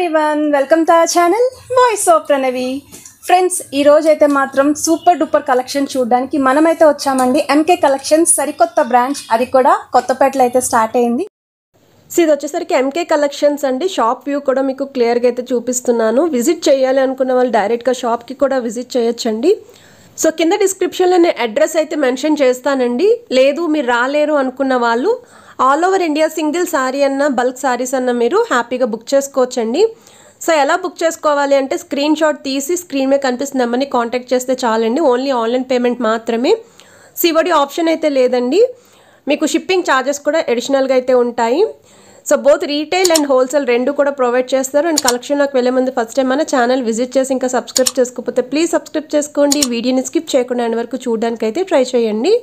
everyone welcome to our channel voice of Pranavi friends ఈ రోజు అయితే మాత్రం సూపర్ డూపర్ కలెక్షన్ చూడడానికి మనమైతే వచ్చామండి ఎంకే కలెక్షన్స్ సరికొత్త బ్రాంచ్ అది కూడా కొత్తపేటలో అయితే స్టార్ట్ అయింది సో ఇది వచ్చేసరికి ఎంకే కలెక్షన్స్ అండి షాప్ వ్యూ కూడా మీకు క్లియర్గా అయితే చూపిస్తున్నాను విజిట్ చేయాలి అనుకున్న వాళ్ళు డైరెక్ట్గా షాప్కి కూడా విజిట్ చేయొచ్చండి సో కింద డిస్క్రిప్షన్లో నేను అడ్రస్ అయితే మెన్షన్ చేస్తానండి లేదు మీరు రాలేరు అనుకున్న వాళ్ళు all over India single sari అన్న బల్క్ సారీస్ అన్న మీరు హ్యాపీగా బుక్ చేసుకోవచ్చండి సో ఎలా బుక్ చేసుకోవాలి అంటే స్క్రీన్ షాట్ తీసి స్క్రీన్ మీద కనిపిస్తున్న నెంబర్ని కాంటాక్ట్ చేస్తే చాలండి ఓన్లీ ఆన్లైన్ పేమెంట్ మాత్రమే సివడి ఆప్షన్ అయితే లేదండి మీకు షిప్పింగ్ ఛార్జెస్ కూడా అడిషనల్గా అయితే ఉంటాయి so both retail and wholesale రెండు కూడా ప్రొవైడ్ చేస్తారు అండ్ కలెక్షన్లోకి వెళ్ళే ముందు ఫస్ట్ టైం మన ఛానల్ విజిట్ చేసి ఇంకా సబ్స్క్రైబ్ చేసుకోకపోతే ప్లీజ్ సబ్స్క్రైబ్ చేసుకోండి వీడియోని స్కిప్ చేయకుండా ఎండ్ వరకు చూడడానికి అయితే ట్రై చేయండి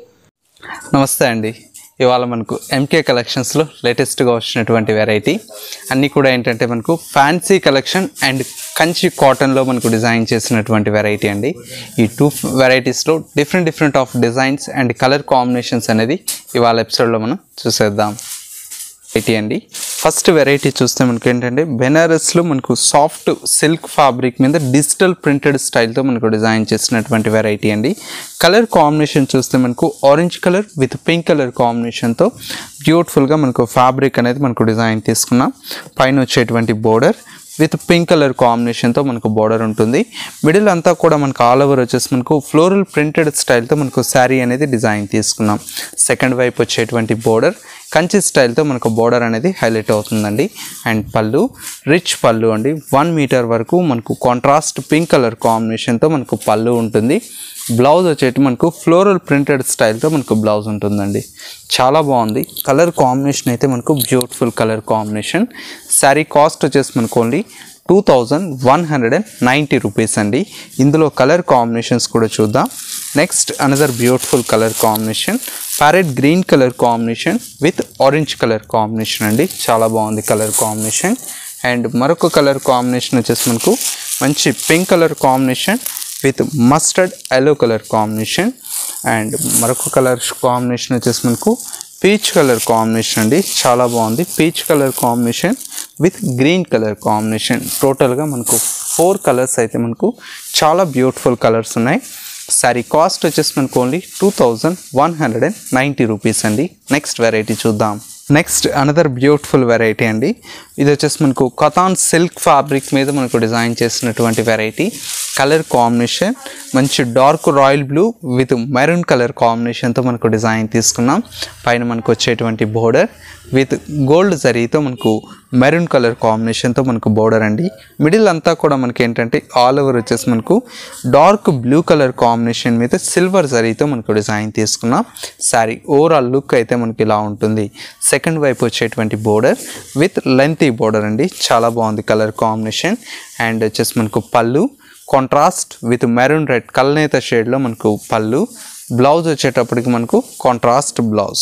నమస్తే అండి ఇవాళ మనకు ఎంకే కలెక్షన్స్లో లేటెస్ట్గా వచ్చినటువంటి వెరైటీ అన్నీ కూడా ఏంటంటే మనకు ఫ్యాన్సీ కలెక్షన్ అండ్ కంచి కాటన్లో మనకు డిజైన్ చేసినటువంటి వెరైటీ అండి ఈ టూ వెరైటీస్లో different different of designs and colour combinations అనేది ఇవాళ ఎపిసోడ్లో మనం చూసేద్దాం వెరైటీ అండి ఫస్ట్ వెరైటీ చూస్తే మనకి ఏంటంటే బెనారస్లో మనకు సాఫ్ట్ సిల్క్ ఫ్యాబ్రిక్ మీద డిజిటల్ ప్రింటెడ్ స్టైల్తో మనకు డిజైన్ చేసినటువంటి వెరైటీ అండి కలర్ కాంబినేషన్ చూస్తే మనకు orange colour with pink colour కాంబినేషన్తో బ్యూటిఫుల్గా మనకు ఫ్యాబ్రిక్ అనేది మనకు డిజైన్ తీసుకున్నాం పైన వచ్చేటువంటి బోర్డర్ విత్ పింక్ కలర్ కాంబినేషన్తో మనకు బార్డర్ ఉంటుంది మిడిల్ అంతా కూడా మనకు ఆల్ ఓవర్ వచ్చేసి మనకు ఫ్లోరల్ ప్రింటెడ్ స్టైల్తో మనకు శారీ అనేది డిజైన్ తీసుకున్నాం సెకండ్ వైపు వచ్చేటువంటి బోర్డర్ కంచి స్టైల్తో మనకు బోర్డర్ అనేది హైలైట్ అవుతుందండి అండ్ పళ్ళు రిచ్ పళ్ళు అండి వన్ మీటర్ వరకు మనకు కాంట్రాస్ట్ పింక్ కలర్ కాంబినేషన్తో మనకు పళ్ళు ఉంటుంది బ్లౌజ్ వచ్చేటి మనకు ఫ్లోరల్ ప్రింటెడ్ స్టైల్తో మనకు బ్లౌజ్ ఉంటుందండి చాలా బాగుంది కలర్ కాంబినేషన్ అయితే మనకు beautiful colour combination sari cost వచ్చేసి మనకు only two thousand one hundred and ninety rupees అండి ఇందులో కలర్ కాంబినేషన్స్ కూడా చూద్దాం next another beautiful colour combination parrot green colour combination with orange colour combination అండి చాలా బాగుంది కలర్ కాంబినేషన్ అండ్ మరొక కలర్ కాంబినేషన్ వచ్చేసి మనకు మంచి pink colour combination with mustard yellow colour combination and మరొక కలర్ కాంబినేషన్ వచ్చేసి మనకు పీచ్ కలర్ కాంబినేషన్ అండి చాలా బాగుంది peach colour combination with green colour combination టోటల్గా మనకు ఫోర్ కలర్స్ అయితే మనకు చాలా బ్యూటిఫుల్ కలర్స్ ఉన్నాయి సారీ కాస్ట్ వచ్చేసి మనకు only two thousand one hundred and ninety rupees అండి నెక్స్ట్ వెరైటీ చూద్దాం నెక్స్ట్ అనదర్ బ్యూటిఫుల్ వెరైటీ అండి ఇది వచ్చేసి మనకు కథాన్ సిల్క్ ఫ్యాబ్రిక్ మీద మనకు డిజైన్ చేసినటువంటి వెరైటీ కలర్ కాంబినేషన్ మంచి dark royal blue with maroon colour కాంబినేషన్తో మనకు డిజైన్ తీసుకున్నాం పైన మనకు వచ్చేటువంటి బోర్డర్ విత్ గోల్డ్ జరీతో మనకు మెరూన్ కలర్ కాంబినేషన్తో మనకు బోర్డర్ అండి మిడిల్ అంతా కూడా మనకి ఏంటంటే ఆల్ ఓవర్ వచ్చేసి మనకు డార్క్ బ్లూ కలర్ కాంబినేషన్ మీద సిల్వర్ జరీతో మనకు డిజైన్ తీసుకున్నాం శారీ ఓవరాల్ లుక్ అయితే మనకి ఇలా ఉంటుంది సెకండ్ వైపు వచ్చేటువంటి బోర్డర్ విత్ లెంతీ బోర్డర్ అండి చాలా బాగుంది కలర్ కాంబినేషన్ అండ్ వచ్చేసి మనకు పళ్ళు కాంట్రాస్ట్ విత్ మెరూన్ రెడ్ కల్నేత షేడ్లో మనకు పళ్ళు బ్లౌజ్ వచ్చేటప్పటికి మనకు కాంట్రాస్ట్ బ్లౌజ్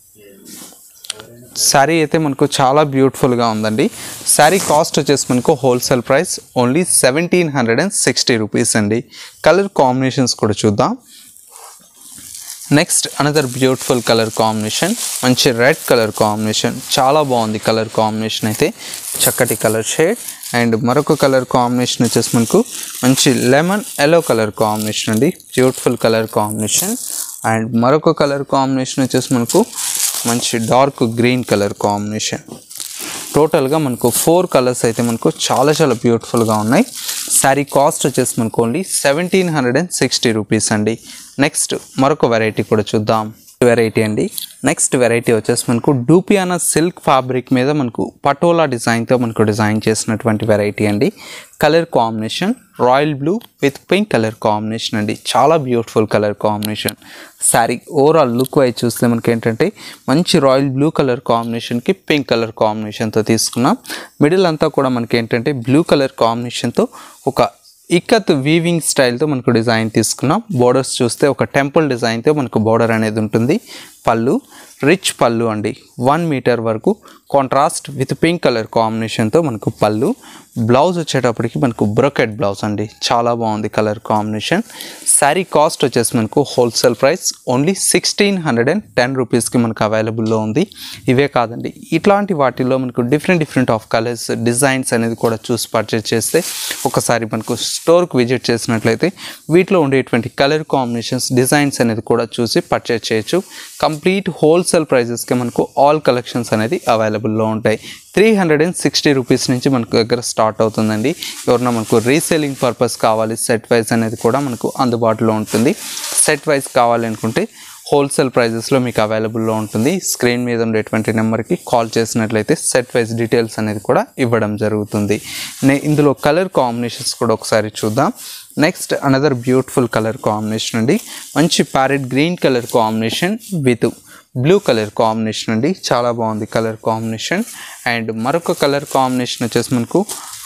శారీ అయితే మనకు చాలా బ్యూటిఫుల్గా ఉందండి శారీ కాస్ట్ వచ్చేసి మనకు wholesale price only seventeen hundred and sixty rupees అండి కలర్ కాంబినేషన్స్ కూడా చూద్దాం next another beautiful colour combination మంచి రెడ్ కలర్ కాంబినేషన్ చాలా బాగుంది కలర్ కాంబినేషన్ అయితే చక్కటి కలర్ షేడ్ అండ్ మరొక కలర్ కాంబినేషన్ వచ్చేసి మనకు మంచి లెమన్ ఎల్లో కలర్ కాంబినేషన్ అండి బ్యూటిఫుల్ కలర్ కాంబినేషన్ అండ్ మరొక కలర్ కాంబినేషన్ వచ్చేసి మనకు మంచి డార్క్ గ్రీన్ కలర్ కాంబినేషన్ టోటల్గా మనకు ఫోర్ కలర్స్ అయితే మనకు చాలా చాలా బ్యూటిఫుల్గా ఉన్నాయి శారీ కాస్ట్ వచ్చేసి మనకు only seventeen hundred and sixty rupees అండి నెక్స్ట్ మరొక వెరైటీ కూడా చూద్దాం వెరైటీ అండి నెక్స్ట్ వెరైటీ వచ్చేసి మనకు డూపియానా సిల్క్ ఫ్యాబ్రిక్ మీద మనకు పటోలా డిజైన్తో మనకు డిజైన్ చేసినటువంటి వెరైటీ అండి colour combination royal blue with pink colour combination అండి చాలా beautiful colour combination sari overall look wise చూస్తే మనకి ఏంటంటే మంచి రాయల్ బ్లూ కలర్ కాంబినేషన్కి పింక్ కలర్ కాంబినేషన్తో తీసుకున్నాం మిడిల్ అంతా కూడా మనకి ఏంటంటే బ్లూ కలర్ కాంబినేషన్తో ఒక ఇక్కత్ వీవింగ్ స్టైల్తో మనకు డిజైన్ తీసుకున్నాం బోర్డర్స్ చూస్తే ఒక టెంపుల్ డిజైన్తో మనకు బోర్డర్ అనేది ఉంటుంది పళ్ళు రిచ్ పళ్ళు అండి వన్ మీటర్ వరకు కాంట్రాస్ట్ విత్ పింక్ కలర్ కాంబినేషన్తో మనకు పళ్ళు బ్లౌజ్ వచ్చేటప్పటికి మనకు బ్రొకెట్ బ్లౌజ్ అండి చాలా బాగుంది కలర్ కాంబినేషన్ శారీ కాస్ట్ వచ్చేసి మనకు wholesale price only sixteen hundred and ten రూపీస్కి మనకు అవైలబుల్లో ఉంది ఇవే కాదండి ఇట్లాంటి వాటిల్లో మనకు different different of colours designs అనేది కూడా చూసి పర్చేస్ చేస్తే ఒకసారి మనకు స్టోర్కి విజిట్ చేసినట్లయితే వీటిలో ఉండేటువంటి కలర్ కాంబినేషన్స్ డిజైన్స్ అనేది కూడా చూసి పర్చేస్ చేయొచ్చు కంప్లీట్ హోల్సేల్ ప్రైజెస్కి మనకు ఆల్ కలెక్షన్స్ అనేది అవైలబుల్లో ఉంటాయి three hundred and sixty rupees నుంచి మనకు దగ్గర స్టార్ట్ అవుతుందండి ఎవరన్నా మనకు రీసేలింగ్ పర్పస్ కావాలి సెట్ వైజ్ అనేది కూడా మనకు అందుబాటులో ఉంటుంది సెట్ వైజ్ కావాలి అనుకుంటే హోల్సేల్ ప్రైజెస్లో మీకు అవైలబుల్లో ఉంటుంది స్క్రీన్ మీద ఉండేటువంటి నెంబర్కి కాల్ చేసినట్లయితే సెట్ వైజ్ డీటెయిల్స్ అనేది కూడా ఇవ్వడం జరుగుతుంది నే- ఇందులో కలర్ కాంబినేషన్స్ కూడా ఒకసారి చూద్దాం next another beautiful colour combination అండి మంచి parrot green colour combination with blue colour combination అండి చాలా బాగుంది కలర్ కాంబినేషన్ అండ్ మరొక కలర్ కాంబినేషన్ వచ్చేసి మనకు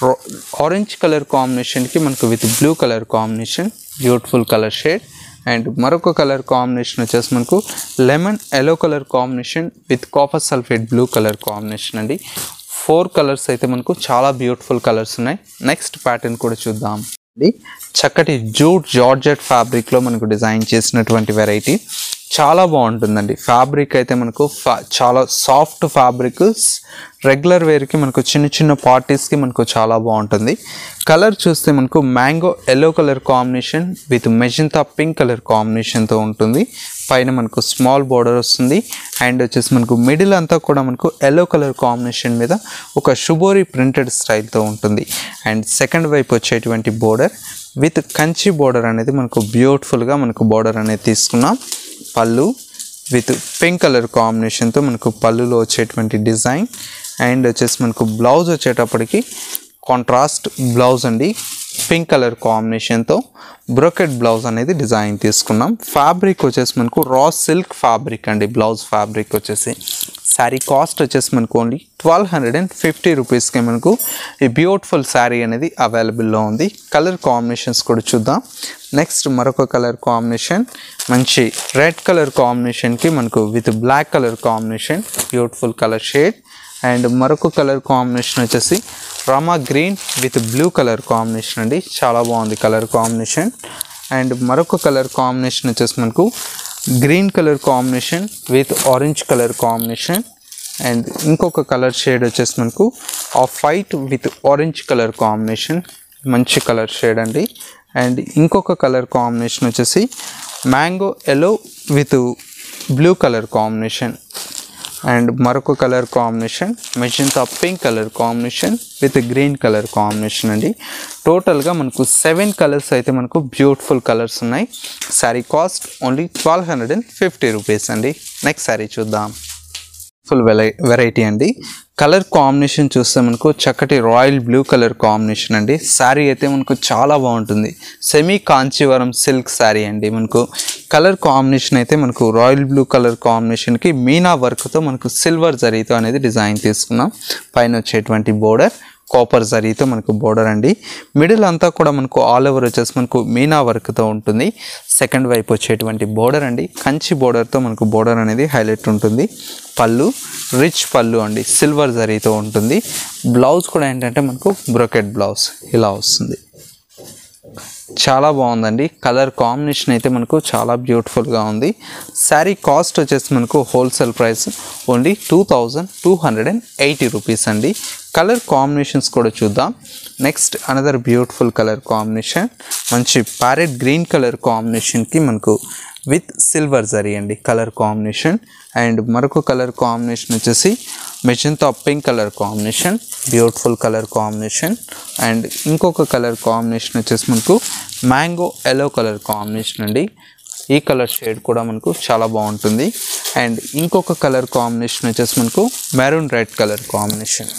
ఆరెంజ్ కలర్ కాంబినేషన్కి మనకు with blue colour combination beautiful colour shade and మరొక కలర్ కాంబినేషన్ వచ్చేసి మనకు lemon yellow colour combination with copper sulphate blue colour combination అండి ఫోర్ కలర్స్ అయితే మనకు చాలా బ్యూటిఫుల్ కలర్స్ ఉన్నాయి నెక్స్ట్ ప్యాటర్న్ కూడా చూద్దాం ఇది చక్కటి జూట్ జార్జెట్ ఫ్యాబ్రిక్లో మనకు డిజైన్ చేసినటువంటి వెరైటీ చాలా బాగుంటుందండి ఫ్యాబ్రిక్ అయితే మనకు fa- చాలా సాఫ్ట్ ఫ్యాబ్రిక్ రెగ్యులర్ వేర్కి మనకు చిన్న చిన్న పార్టీస్కి మనకు చాలా బాగుంటుంది కలర్ చూస్తే మనకు mango yellow colour combination with magenta pink colour కాంబినేషన్తో ఉంటుంది పైన మనకు స్మాల్ బోర్డర్ వస్తుంది అండ్ వచ్చేసి మనకు మిడిల్ అంతా కూడా మనకు ఎల్లో కలర్ కాంబినేషన్ మీద ఒక షుబోరి ప్రింటెడ్ స్టైల్తో ఉంటుంది అండ్ సెకండ్ వైపు వచ్చేటువంటి బోర్డర్ విత్ కంచి బోర్డర్ అనేది మనకు బ్యూటిఫుల్గా మనకు బోర్డర్ అనేది తీసుకున్నాం పళ్ళు విత్ పింక్ కలర్ కాంబినేషన్తో మనకు పళ్ళులో వచ్చేటువంటి డిజైన్ అండ్ వచ్చేసి మనకు బ్లౌజ్ వచ్చేటప్పటికి కాంట్రాస్ట్ బ్లౌజ్ అండి పింక్ కలర్ కాంబినేషన్తో బ్రోకెట్ బ్లౌజ్ అనేది డిజైన్ తీసుకున్నాం ఫ్యాబ్రిక్ వచ్చేసి మనకు రా సిల్క్ ఫ్యాబ్రిక్ అండి బ్లౌజ్ ఫ్యాబ్రిక్ వచ్చేసి శారీ కాస్ట్ వచ్చేసి మనకు only twelve hundred and fifty రూపీస్కి మనకు ఈ బ్యూటిఫుల్ శారీ అనేది అవైలబుల్లో ఉంది కలర్ కాంబినేషన్స్ కూడా చూద్దాం నెక్స్ట్ మరొక కలర్ కాంబినేషన్ మంచి రెడ్ కలర్ కాంబినేషన్కి మనకు with black colour combination beautiful colour shade and మరొక కలర్ కాంబినేషన్ వచ్చేసి rama green with blue colour combination అండి చాలా బాగుంది కలర్ కాంబినేషన్ అండ్ మరొక కలర్ కాంబినేషన్ వచ్చేసి మనకు green colour combination with orange colour combination and ఇంకొక కలర్ షేడ్ వచ్చేసి మనకు off white with orange colour combination మంచి కలర్ షేడ్ అండి అండ్ ఇంకొక కలర్ కాంబినేషన్ వచ్చేసి mango yellow with blue colour combination and మరొక colour combination magenta pink colour combination with green colour combination అండి టోటల్గా మనకు సెవెన్ కలర్స్ అయితే మనకు బ్యూటిఫుల్ కలర్స్ ఉన్నాయి sari cost only twelve hundred and fifty rupees అండి నెక్స్ట్ శారీ చూద్దాం ఫుల్ వెరై వెరైటీ అండి కలర్ కాంబినేషన్ చూస్తే మనకు చక్కటి రాయల్ బ్లూ కలర్ కాంబినేషన్ అండి శారీ అయితే మనకు చాలా బాగుంటుంది సెమీ కాంచీవరం సిల్క్ శారీ అండి మనకు కలర్ కాంబినేషన్ అయితే మనకు రాయల్ బ్లూ కలర్ కాంబినేషన్కి మీనా వర్క్తో మనకు సిల్వర్ జరీతో అనేది డిజైన్ తీసుకున్నాం పైన వచ్చేటువంటి బోర్డర్ కాపర్ జరీతో మనకు బోర్డర్ అండి మిడిల్ అంతా కూడా మనకు ఆల్ ఓవర్ వచ్చేసి మనకు మీనా వర్క్తో ఉంటుంది సెకండ్ వైపు వచ్చేటువంటి బోర్డర్ అండి కంచి బోర్డర్తో మనకు బోర్డర్ అనేది హైలైట్ ఉంటుంది పళ్ళు రిచ్ పళ్ళు అండి సిల్వర్ జరీతో ఉంటుంది బ్లౌజ్ కూడా ఏంటంటే మనకు బ్రొకెట్ బ్లౌజ్ ఇలా వస్తుంది చాలా బాగుందండి కలర్ కాంబినేషన్ అయితే మనకు చాలా బ్యూటిఫుల్గా ఉంది శారీ కాస్ట్ వచ్చేసి మనకు wholesale price only two thousand two hundred and eighty rupees అండి కలర్ కాంబినేషన్స్ కూడా చూద్దాం next another beautiful colour combination మంచి ప్యారెట్ గ్రీన్ కలర్ కాంబినేషన్కి మనకు విత్ సిల్వర్ జరీ అండి కలర్ కాంబినేషన్ అండ్ మరొక కలర్ కాంబినేషన్ వచ్చేసి magenta pink colour combination beautiful colour combination and ఇంకొక కలర్ కాంబినేషన్ వచ్చేసి మనకు మ్యాంగో ఎల్లో కలర్ కాంబినేషన్ అండి ఈ కలర్ షేడ్ కూడా మనకు చాలా బాగుంటుంది అండ్ ఇంకొక కలర్ కాంబినేషన్ వచ్చేసి మనకు maroon red colour combination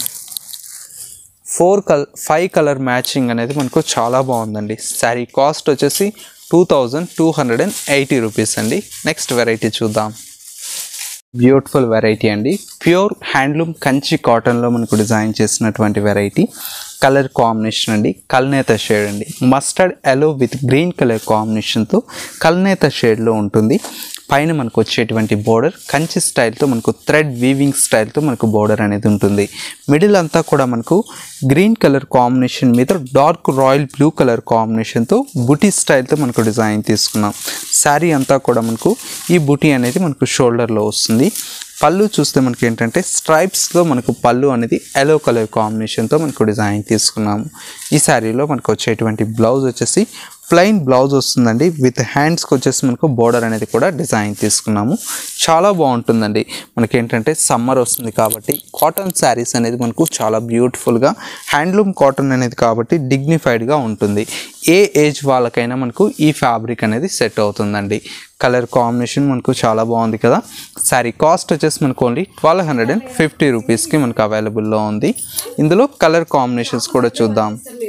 four కల్ ఫైవ్ కలర్ మ్యాచింగ్ అనేది మనకు చాలా బాగుందండి శారీ కాస్ట్ వచ్చేసి two thousand two hundred and eighty rupees అండి నెక్స్ట్ వెరైటీ చూద్దాం బ్యూటిఫుల్ వెరైటీ అండి ప్యూర్ హ్యాండ్లూమ్ కంచి కాటన్లో మనకు డిజైన్ చేసినటువంటి వెరైటీ కలర్ కాంబినేషన్ అండి కల్నేత షేడ్ అండి mustard yellow with green colour కాంబినేషన్తో కల్నేత షేడ్లో ఉంటుంది పైన మనకు వచ్చేటువంటి బోర్డర్ కంచి స్టైల్తో మనకు థ్రెడ్ వీవింగ్ స్టైల్తో మనకు బోర్డర్ అనేది ఉంటుంది మిడిల్ అంతా కూడా మనకు గ్రీన్ కలర్ కాంబినేషన్ మీద డార్క్ రాయల్ బ్లూ కలర్ కాంబినేషన్తో బుటీ స్టైల్తో మనకు డిజైన్ తీసుకున్నాం శారీ అంతా కూడా మనకు ఈ బుటీ అనేది మనకు షోల్డర్లో వస్తుంది పళ్ళు చూస్తే మనకి ఏంటంటే స్ట్రైప్స్లో మనకు పళ్ళు అనేది ఎల్లో కలర్ కాంబినేషన్తో మనకు డిజైన్ తీసుకున్నాము ఈ శారీలో మనకు వచ్చేటువంటి బ్లౌజ్ వచ్చేసి ప్లెయిన్ బ్లౌజ్ వస్తుందండి విత్ హ్యాండ్స్కి వచ్చేసి మనకు బోర్డర్ అనేది కూడా డిజైన్ తీసుకున్నాము చాలా బాగుంటుందండి మనకి ఏంటంటే సమ్మర్ వస్తుంది కాబట్టి కాటన్ శారీస్ అనేది మనకు చాలా బ్యూటిఫుల్గా హ్యాండ్లూమ్ కాటన్ అనేది కాబట్టి డిగ్నిఫైడ్గా ఉంటుంది ఏ ఏజ్ వాళ్ళకైనా మనకు ఈ ఫ్యాబ్రిక్ అనేది సెట్ అవుతుందండి కలర్ కాంబినేషన్ మనకు చాలా బాగుంది కదా శారీ కాస్ట్ వచ్చేసి మనకు only twelve hundred and fifty రూపీస్కి మనకు అవైలబుల్లో ఉంది ఇందులో కలర్ కాంబినేషన్స్ కూడా చూద్దాం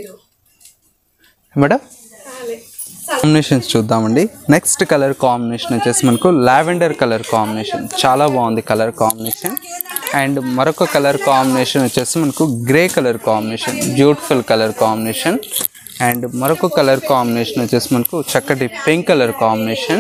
మేడం కాంబినేషన్స్ చూద్దామండి నెక్స్ట్ కలర్ కాంబినేషన్ వచ్చేసి మనకు లావెండర్ కలర్ కాంబినేషన్ చాలా బాగుంది కలర్ కాంబినేషన్ అండ్ మరొక కలర్ కాంబినేషన్ వచ్చేసి మనకు grey colour combination beautiful colour combination and మరొక కలర్ కాంబినేషన్ వచ్చేసి మనకు చక్కటి పింక్ కలర్ కాంబినేషన్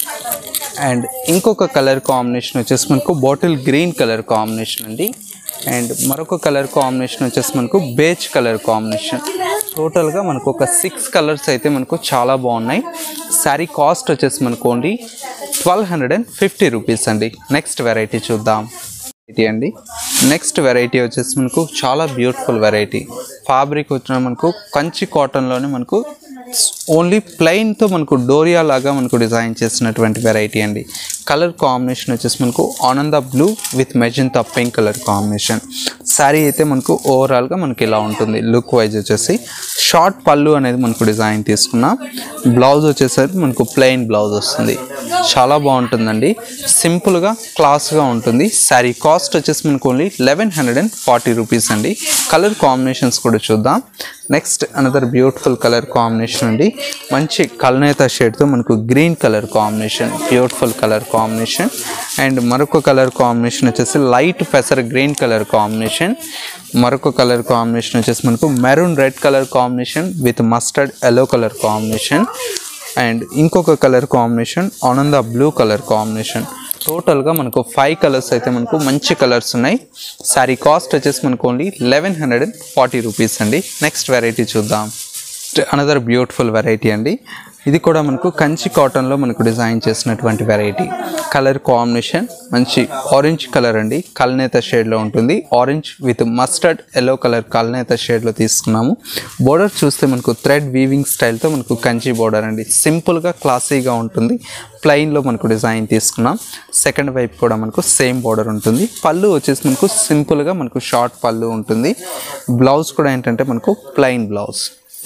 అండ్ ఇంకొక కలర్ కాంబినేషన్ వచ్చేసి మనకు బాటిల్ గ్రీన్ కలర్ కాంబినేషన్ అండి అండ్ మరొక కలర్ కాంబినేషన్ వచ్చేసి మనకు బేజ్ కలర్ కాంబినేషన్ టోటల్గా మనకు ఒక సిక్స్ కలర్స్ అయితే మనకు చాలా బాగున్నాయి శారీ కాస్ట్ వచ్చేసి మనకు only twelve hundred and fifty rupees అండి నెక్స్ట్ వెరైటీ చూద్దాం వెరైటీ అండి నెక్స్ట్ వెరైటీ వచ్చేసి మనకు చాలా బ్యూటిఫుల్ వెరైటీ ఫ్యాబ్రిక్ వచ్చిన మనకు కంచి కాటన్లోనే మనకు ఓన్లీ ప్లెయిన్తో మనకు డోరియా లాగా మనకు డిజైన్ చేసినటువంటి వెరైటీ అండి కలర్ కాంబినేషన్ వచ్చేసి మనకు ఆనంద blue with magenta pink colour combination sari అయితే మనకు ఓవరాల్గా మనకి ఇలా ఉంటుంది లుక్ వైజ్ వచ్చేసి షార్ట్ పళ్ళు అనేది మనకు డిజైన్ తీసుకున్నాం బ్లౌజ్ వచ్చేసరికి మనకు ప్లెయిన్ బ్లౌజ్ వస్తుంది చాలా బాగుంటుందండి సింపుల్గా క్లాస్గా ఉంటుంది శారీ కాస్ట్ వచ్చేసి మనకు only eleven hundred and forty rupees అండి కలర్ కాంబినేషన్స్ కూడా చూద్దాం next another beautiful colour combination అండి మంచి కల్నేత షేడ్తో మనకు green colour combination beautiful colour combination and మరొక కలర్ కాంబినేషన్ వచ్చేసి లైట్ పెసర్ గ్రీన్ కలర్ కాంబినేషన్ మరొక కలర్ కాంబినేషన్ వచ్చేసి మనకు maroon red colour combination with mustard yellow colour combination and ఇంకొక కలర్ కాంబినేషన్ ఆనంద బ్లూ కలర్ కాంబినేషన్ టోటల్గా మనకు ఫైవ్ కలర్స్ అయితే మనకు మంచి కలర్స్ ఉన్నాయి శారీ కాస్ట్ వచ్చేసి మనకు only eleven hundred and forty rupees అండి నెక్స్ట్ వెరైటీ చూద్దాం అనదర్ బ్యూటిఫుల్ వెరైటీ అండి ఇది కూడా మనకు కంచి కాటన్లో మనకు డిజైన్ చేసినటువంటి వెరైటీ కలర్ కాంబినేషన్ మంచి ఆరెంజ్ కలర్ అండి కల్నేత షేడ్లో ఉంటుంది orange with mustard yellow colour కల్నేత షేడ్లో తీసుకున్నాము బోర్డర్ చూస్తే మనకు థ్రెడ్ వీవింగ్ స్టైల్తో మనకు కంచి బోర్డర్ అండి సింపుల్గా క్లాసీగా ఉంటుంది ప్లెయిన్లో మనకు డిజైన్ తీసుకున్నాం సెకండ్ వైపు కూడా మనకు సేమ్ బోర్డర్ ఉంటుంది పళ్ళు వచ్చేసి మనకు సింపుల్గా మనకు షార్ట్ పళ్ళు ఉంటుంది బ్లౌజ్ కూడా ఏంటంటే మనకు ప్లెయిన్ బ్లౌజ్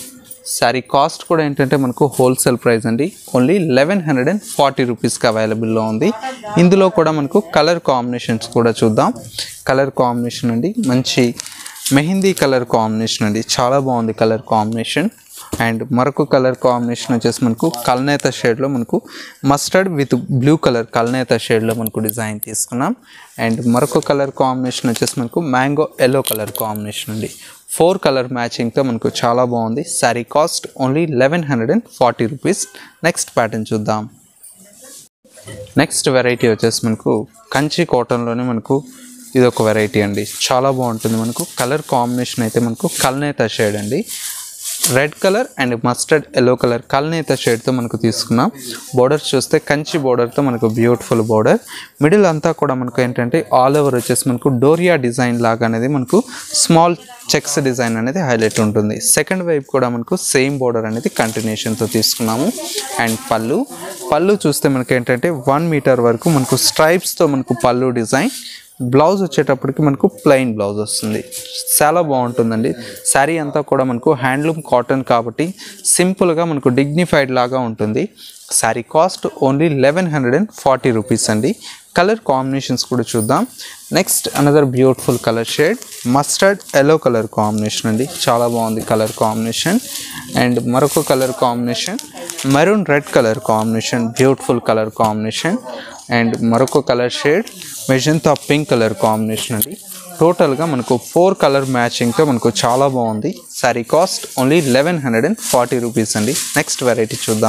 శారీ కాస్ట్ కూడా ఏంటంటే మనకు హోల్సేల్ ప్రైస్ అండి only eleven hundred and forty రూపీస్కి అవైలబుల్లో ఉంది ఇందులో కూడా మనకు కలర్ కాంబినేషన్స్ కూడా చూద్దాం కలర్ కాంబినేషన్ అండి మంచి మెహందీ కలర్ కాంబినేషన్ అండి చాలా బాగుంది కలర్ కాంబినేషన్ అండ్ మరొక కలర్ కాంబినేషన్ వచ్చేసి మనకు కల్నేత షేడ్లో మనకు మస్టర్డ్ విత్ బ్లూ కలర్ కల్నేత షేడ్లో మనకు డిజైన్ తీసుకున్నాం అండ్ మరొక కలర్ కాంబినేషన్ వచ్చేసి మనకు మ్యాంగో ఎల్లో కలర్ కాంబినేషన్ అండి ఫోర్ కలర్ మ్యాచింగ్తో మనకు చాలా బాగుంది sari cost only eleven hundred and forty rupees next pattern చూద్దాం నెక్స్ట్ వెరైటీ వచ్చేసి మనకు కంచి కాటన్లోనే మనకు ఇది ఒక వెరైటీ అండి చాలా బాగుంటుంది మనకు కలర్ కాంబినేషన్ అయితే మనకు కల్నేత షేడ్ అండి red colour and mustard yellow colour కల్నేత షేడ్తో మనకు తీసుకున్నాం బోర్డర్ చూస్తే కంచి బోర్డర్తో మనకు బ్యూటిఫుల్ బోర్డర్ మిడిల్ అంతా కూడా మనకు ఏంటంటే ఆల్ ఓవర్ వచ్చేసి మనకు డోరియా డిజైన్ లాగా అనేది మనకు స్మాల్ చెక్స్ డిజైన్ అనేది హైలైట్ ఉంటుంది సెకండ్ వైపు కూడా మనకు సేమ్ బోర్డర్ అనేది కంటిన్యూషన్తో తీసుకున్నాము అండ్ పళ్ళు పళ్ళు చూస్తే మనకి ఏంటంటే వన్ మీటర్ వరకు మనకు స్ట్రైప్స్తో మనకు పళ్ళు డిజైన్ బ్లౌజ్ వచ్చేటప్పటికి మనకు ప్లెయిన్ బ్లౌజ్ వస్తుంది చాలా బాగుంటుందండి శారీ అంతా కూడా మనకు హ్యాండ్లూమ్ కాటన్ కాబట్టి సింపుల్గా మనకు డిగ్నిఫైడ్ లాగా ఉంటుంది sari cost only eleven hundred and forty rupees అండి కలర్ కాంబినేషన్స్ కూడా చూద్దాం next another beautiful colour shade mustard yellow colour combination అండి చాలా బాగుంది కలర్ కాంబినేషన్ అండ్ మరొక colour combination maroon red colour combination beautiful colour combination and మరొక colour shade magenta pink colour combination అండి టోటల్గా మనకు ఫోర్ కలర్ మ్యాచింగ్తో మనకు చాలా బాగుంది sari cost only eleven hundred and forty rupees అండి నెక్స్ట్ వెరైటీ చూద్దాం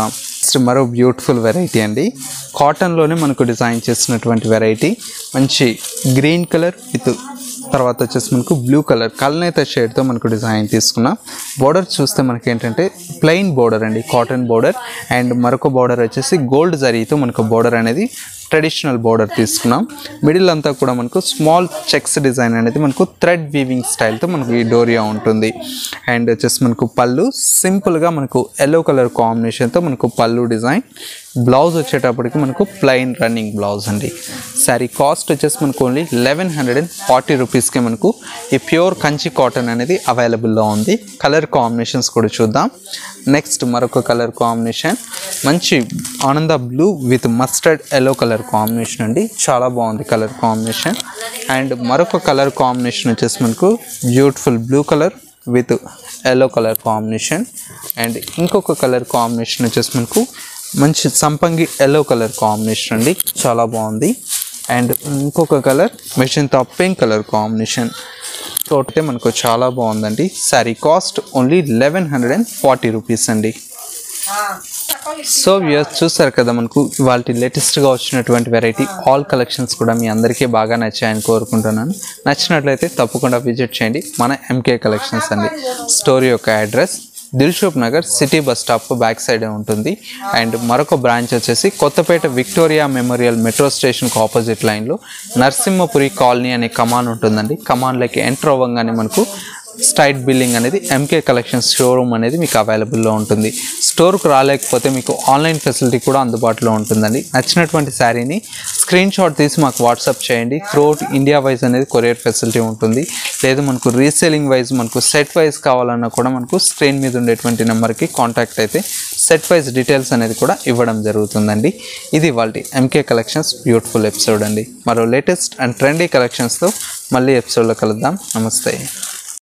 నెక్స్ట్ మరో బ్యూటిఫుల్ వెరైటీ అండి కాటన్లోనే మనకు డిజైన్ చేసినటువంటి వెరైటీ మంచి గ్రీన్ కలర్ విత్ తర్వాత వచ్చేసి మనకు బ్లూ కలర్ కల్నేత షేడ్తో మనకు డిజైన్ తీసుకున్నాం బోర్డర్ చూస్తే మనకి ఏంటంటే ప్లెయిన్ బోర్డర్ అండి కాటన్ బోర్డర్ అండ్ మరొక బోర్డర్ వచ్చేసి గోల్డ్ జరీతో మనకు బోర్డర్ అనేది ట్రెడిషనల్ బోర్డర్ తీసుకున్నాం మిడిల్ అంతా కూడా మనకు స్మాల్ చెక్స్ డిజైన్ అనేది మనకు థ్రెడ్ వీవింగ్ స్టైల్తో మనకు ఈ డోరియా ఉంటుంది అండ్ వచ్చేసి మనకు పళ్ళు సింపుల్గా మనకు ఎల్లో కలర్ కాంబినేషన్తో మనకు పళ్ళు డిజైన్ బ్లౌజ్ వచ్చేటప్పటికి మనకు ప్లెయిన్ రన్నింగ్ బ్లౌజ్ అండి శారీ కాస్ట్ వచ్చేసి మనకు only eleven hundred and forty రూపీస్కి మనకు ఈ ప్యూర్ కంచి కాటన్ అనేది అవైలబుల్లో ఉంది కలర్ కాంబినేషన్స్ కూడా చూద్దాం నెక్స్ట్ మరొక కలర్ కాంబినేషన్ మంచి ఆనంద blue with mustard yellow colour combination అండి చాలా బాగుంది కలర్ కాంబినేషన్ అండ్ మరొక కలర్ కాంబినేషన్ వచ్చేసి మనకు beautiful blue colour with yellow colour combination and ఇంకొక కలర్ కాంబినేషన్ వచ్చేసి మనకు మంచి సంపంగి ఎల్లో కలర్ కాంబినేషన్ అండి చాలా బాగుంది అండ్ ఇంకొక colour machine top pink colour combination తోటే మనకు చాలా బాగుందండి sari cost only eleven hundred and forty rupees అండి సో వ్యూయర్స్ చూసారు కదా మనకు ఇవాళ లేటెస్ట్గా వచ్చినటువంటి వెరైటీ ఆల్ కలెక్షన్స్ కూడా మీ అందరికీ బాగా నచ్చాయని కోరుకుంటున్నాను నచ్చినట్లయితే తప్పకుండా విజిట్ చేయండి మన ఎంకే కలెక్షన్స్ అండి స్టోరీ యొక్క address Dilsukhnagar city bus stop back సైడే ఉంటుంది అండ్ మరొక బ్రాంచ్ వచ్చేసి కొత్తపేట విక్టోరియా మెమోరియల్ మెట్రో స్టేషన్కి ఆపోజిట్ లైన్లో నరసింహపురి కాలనీ అనే కమాన్ ఉంటుందండి కమాన్లోకి ఎంటర్ అవ్వగానే మనకు స్ట్రైట్ బిల్లింగ్ అనేది ఎంకే కలెక్షన్స్ షోరూమ్ అనేది మీకు అవైలబుల్లో ఉంటుంది స్టోర్కు రాలేకపోతే మీకు ఆన్లైన్ ఫెసిలిటీ కూడా అందుబాటులో ఉంటుందండి నచ్చినటువంటి శారీని స్క్రీన్ షాట్ తీసి మాకు వాట్సాప్ చేయండి త్రూఅవుట్ ఇండియా వైజ్ అనేది కొరియర్ ఫెసిలిటీ ఉంటుంది లేదు మనకు రీసేలింగ్ వైజ్ మనకు సెట్ వైజ్ కావాలన్నా కూడా మనకు స్క్రీన్ మీద ఉండేటువంటి నెంబర్కి కాంటాక్ట్ అయితే సెట్ వైజ్ డీటెయిల్స్ అనేది కూడా ఇవ్వడం జరుగుతుందండి ఇది వాళ్ళ ఎంకే కలెక్షన్స్ బ్యూటిఫుల్ ఎపిసోడ్ అండి మరో లేటెస్ట్ అండ్ ట్రెండీ కలెక్షన్స్తో మళ్ళీ ఎపిసోడ్లో కలుద్దాం నమస్తే